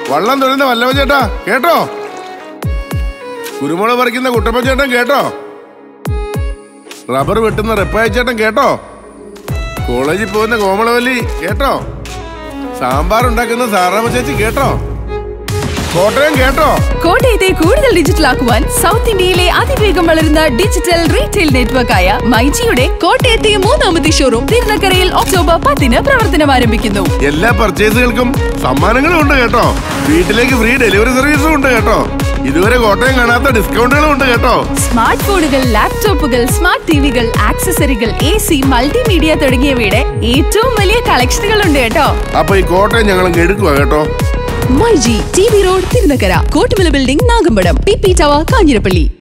വള്ളം തൊഴുന്ന വല്ലവ ചേട്ടാ കേട്ടോ കുരുമുളക് പറിക്കുന്ന കുട്ടപ്പ ചേട്ടൻ കേട്ടോ റബ്ബർ വെട്ടുന്ന റെപ്പായ ചേട്ടൻ കേട്ടോ കോളേജിൽ പോകുന്ന കോമളവല്ലി കേട്ടോ സാമ്പാർ ഉണ്ടാക്കുന്ന സാറാമ ചേച്ചി കേട്ടോ കോട്ടയം കേട്ടോ കോട്ടയത്തെ കൂടുതൽ ഡിജിറ്റൽ ആക്കുവാൻ സൗത്ത് ഇന്ത്യയിലെ അതിവേഗം വളരുന്ന ഡിജിറ്റൽ റീറ്റെയിൽ നെറ്റ്വർക്കായ മൈജിയുടെ കോട്ടയത്തെ മൂന്നാമത്തെ ഷോറൂം തിരുനക്കരയിൽ ഒക്ടോബർ പത്തിന് പ്രവർത്തനം ആരംഭിക്കുന്നു എല്ലാ പർച്ചേസുകൾക്കും സമ്മാനങ്ങളും ഉണ്ട് കേട്ടോ വീട്ടിലേക്ക് ഫ്രീ ഡെലിവറി സർവീസും ഉണ്ട് കേട്ടോ ഇതുവരെ കോട്ടയം കാണാത്ത ഡിസ്കൗണ്ടുകളും ഉണ്ട് കേട്ടോ സ്മാർട്ട് ഫോണുകൾ ലാപ്ടോപ്പുകൾ സ്മാർട്ട് ടിവികൾ ആക്സസറികൾ എ സി മൾട്ടിമീഡിയ തുടങ്ങിയവയുടെ ഏറ്റവും വലിയ കളക്ഷനുകൾ ഉണ്ട് കേട്ടോ അപ്പൊ ഈ കോട്ടയം ഞങ്ങൾ എടുക്കുക കേട്ടോ myG T V road Thirunakkara Kottumala building Nagampadam P P tower Kanjirappally